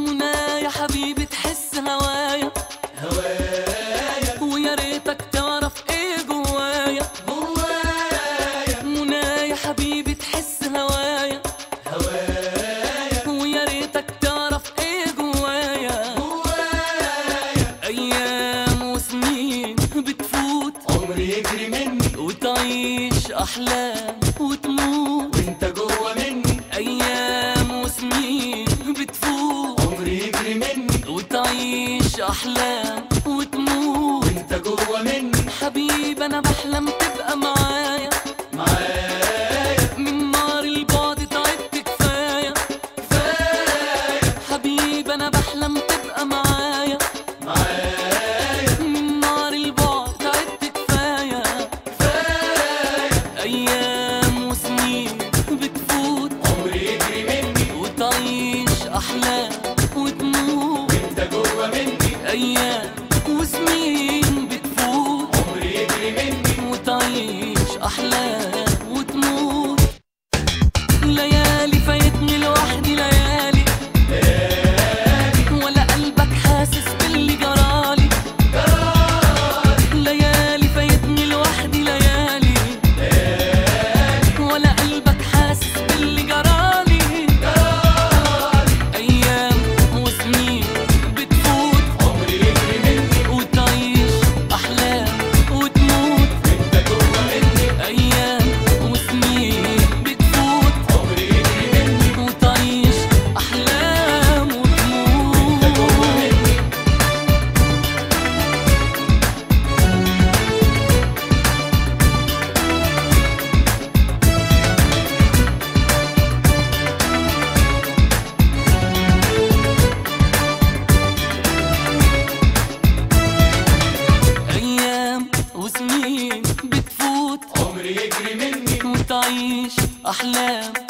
منى يا حبيبي تحس هوايا هوايا ويا ريتك تعرف ايه جوايا هوايا منى يا حبيبي تحس هوايا هوايا ويا ريتك تعرف ايه جوايا هوايا ايام وسنين بتفوت عمري يجري مني وتعيش احلام وتموت وانت جوه مني ايام وسنين بتفوت عمري يجري مني وتعيش احلام وتموت وانت جوه مني حبيبي انا بحلم تبقى معايا معايا من نار البعد تعبت كفايه كفايه حبيبي انا بحلم تبقى معايا معايا من نار البعد تعبت كفايه كفايه ايام وسنين بتفوت عمري يجري مني وتعيش احلام وتموت وانت جوه مني ايام وسنين بتفوت عمري يجري مني وتعيش احلام وتموت ليالي فايتني لوحدي ليالي ولا قلبك حاسس باللي جرالي ليالي فايتني لوحدي ليالي ولا قلبك حاسس باللي جرالي ايام وسنين بتفوت عمري يجري مني وتعيش احلام وتموت وانت جوه مني ايام وسنين بتفوت عمري يجري مني وتعيش احلام وانت جوه وتموت مني ايام وسنين بتفوت عمري يجري مني وتعيش احلام